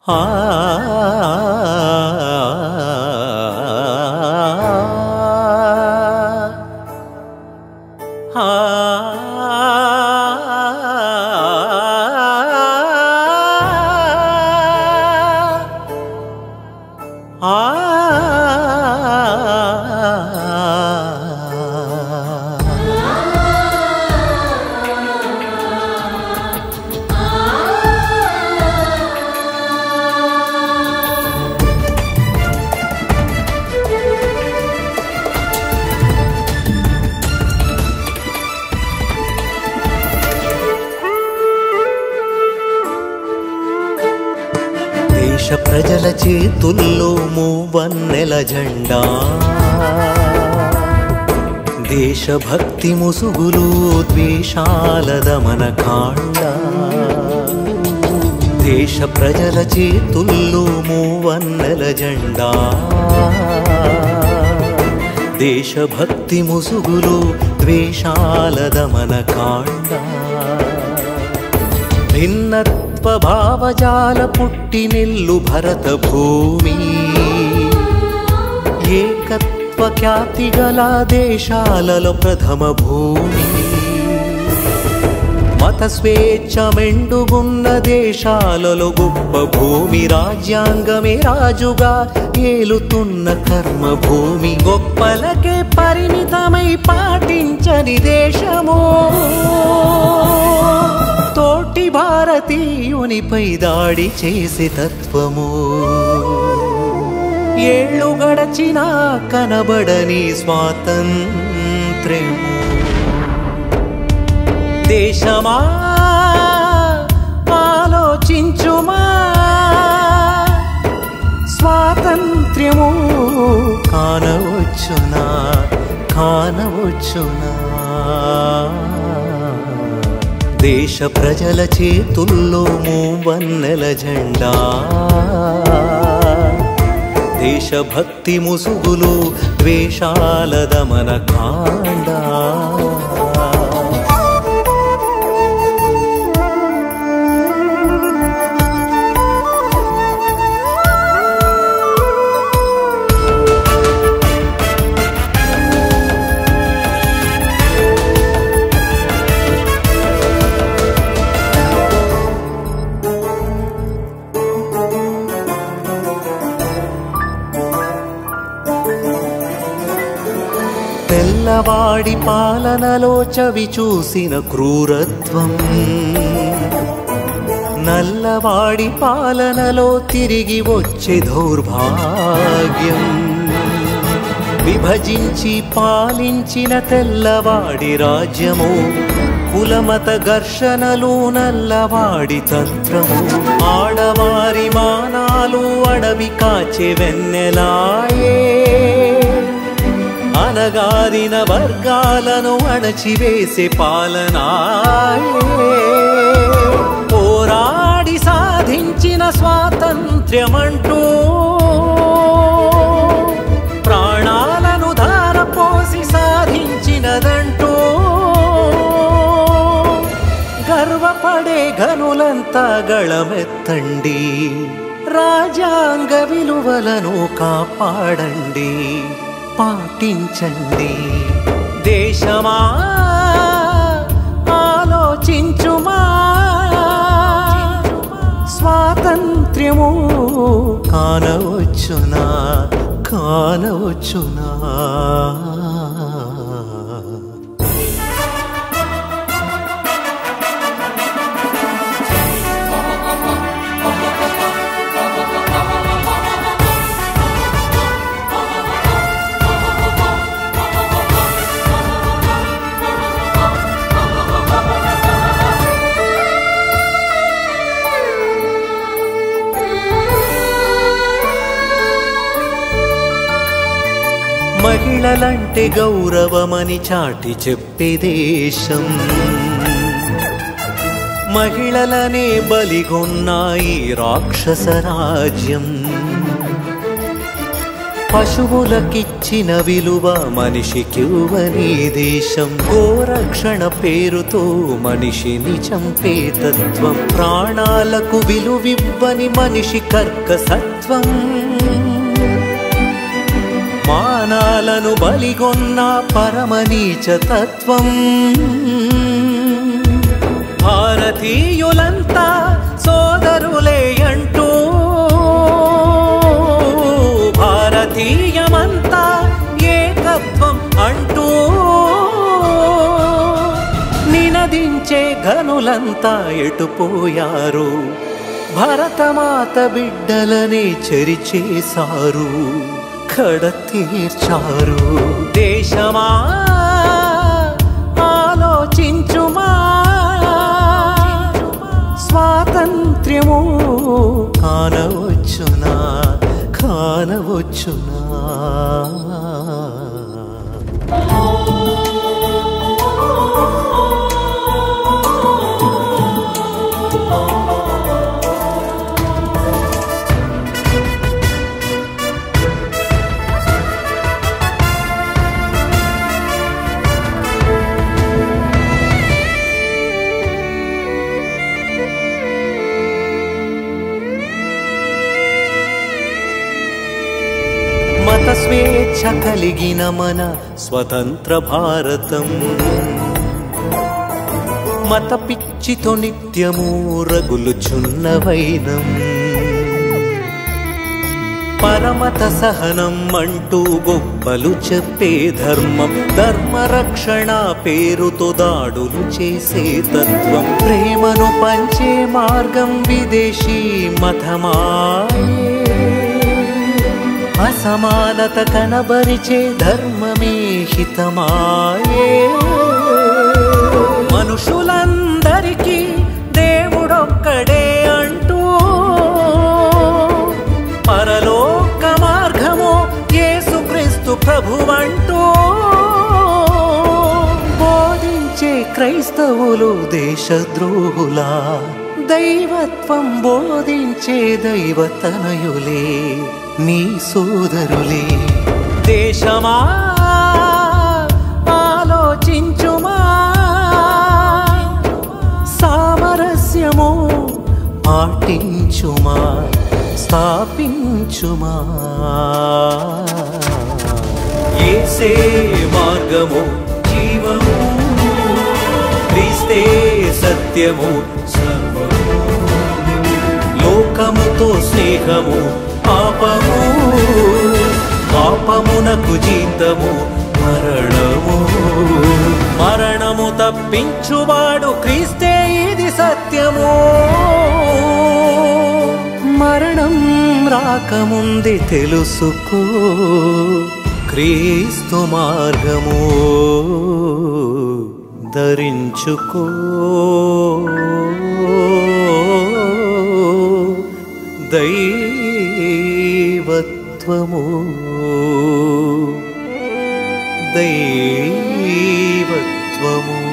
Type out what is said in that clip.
ఆ దేశ ప్రజల చేతుల్లో మూవన్నెల జెండా దేశభక్తి ముసుగులు ద్వేషాల దమన కాండ దేశ ప్రజల చేతుల్లో మూవన్నెల జెండా దేశభక్తి ముసుగులు ద్వేషాల దమన కాండ భిన్నత్వ భావజాల పుట్టినిల్లు భరత భూమి ఏకత్వ ఖ్యాతి గల దేశాలలో ప్రథమ భూమి మత స్వేచ్ఛ మెండుగున్న దేశాలలో గొప్ప భూమి రాజ్యాంగమే రాజుగా ఏలుతున్న కర్మ భూమి గొప్పలకే పరిమితమై పాటించని దేశము తోటి భారతీయునిపై దాడి చేసే తత్వము ఏళ్ళు గడచినా కనబడని స్వాతంత్ర్యము దేశమా ఆలోచించుమా స్వాతంత్ర్యము కానవచ్చునా కానవచ్చునా దేశ ప్రజల చేతుల్లో మూవన్నెల జెండా దేశభక్తి ముసుగులు ద్వేషాల దమన కాండా తెల్లవాడి పాలనలో చవి చూసిన క్రూరత్వం నల్లవాడి పాలనలో తిరిగి వచ్చే దౌర్భాగ్యం విభజించి పాలించిన తెల్లవాడి రాజ్యము కులమత ఘర్షణలు నల్లవాడి తంత్రము ఆడవారి మానాలు అడవి కాచే వెన్నెలాయే అనగారిన వర్గాలను అణచివేసే పాలనాయే పోరాడి సాధించిన స్వాతంత్ర్యమంటూ ప్రాణాలను ధారపోసి సాధించినదంటూ గర్వపడే ఘనులంతా గళమెత్తండి రాజ్యాంగ విలువలను కాపాడండి పాటించండి దేశమా ఆలోచించుమా స్వాతంత్ర్యము కానవచ్చునా కానవచ్చునా మహిళలంటే గౌరవమని చాటి చెప్పే దేశం మహిళలనే బలిగొన్నాయి రాక్షస రాజ్యం పశువులకిచ్చిన విలువ మనిషికివ్వని దేశం గోరక్షణ పేరుతో మనిషిని చంపే తత్వం ప్రాణాలకు విలువివ్వని మనిషి కర్కసత్వం మానాలను బలిగొన్న పరమనీచ తత్వం భారతీయులంతా సోదరులే అంటూ భారతీయమంతా ఏకత్వం అంటూ నినదించే ఘనులంతా ఎటుపోయారు భరతమాత బిడ్డలనే చెరిచేశారు కడ తీర్చారు దేశమా ఆలోచించుమా స్వాతంత్ర్యము కానవచ్చునా కానవచ్చునా మత స్వేచ్ఛ కలిగిన మన స్వతంత్ర భారతం మత పిచ్చితో నిత్యము రగులుచున్న వైనం పరమత సహనం అంటూ గొప్పలు చెప్పే ధర్మం ధర్మరక్షణ పేరుతో దాడులు చేసే తత్వం ప్రేమను పంచే మార్గం విదేశీ మతమాయే అసమానత కనబరిచే ధర్మమే హితమాయే మనుషులందరికీ దేవుడొక్కడే అంటూ పరలోక మార్గము యేసుక్రీస్తు ప్రభువంటూ బోధించే క్రైస్తవులు దేశద్రోహులా దైవత్వం బోధించే దైవతనయులే నీ సోదరులే దేశమా ఆలోచించుమా సామరస్యము పాటించుమా స్థాపించుమా ఏసే మార్గము జీవము క్రీస్తే సత్యము సర్వము లోకముతో స్నేహము పాపము పాపమునకు జీతము మరణము మరణము తప్పించువాడు క్రీస్తే ఇది సత్యము మరణం రాకముందే తెలుసుకో క్రీస్తు మార్గము ధరించుకో దైవత్వము దైవత్వము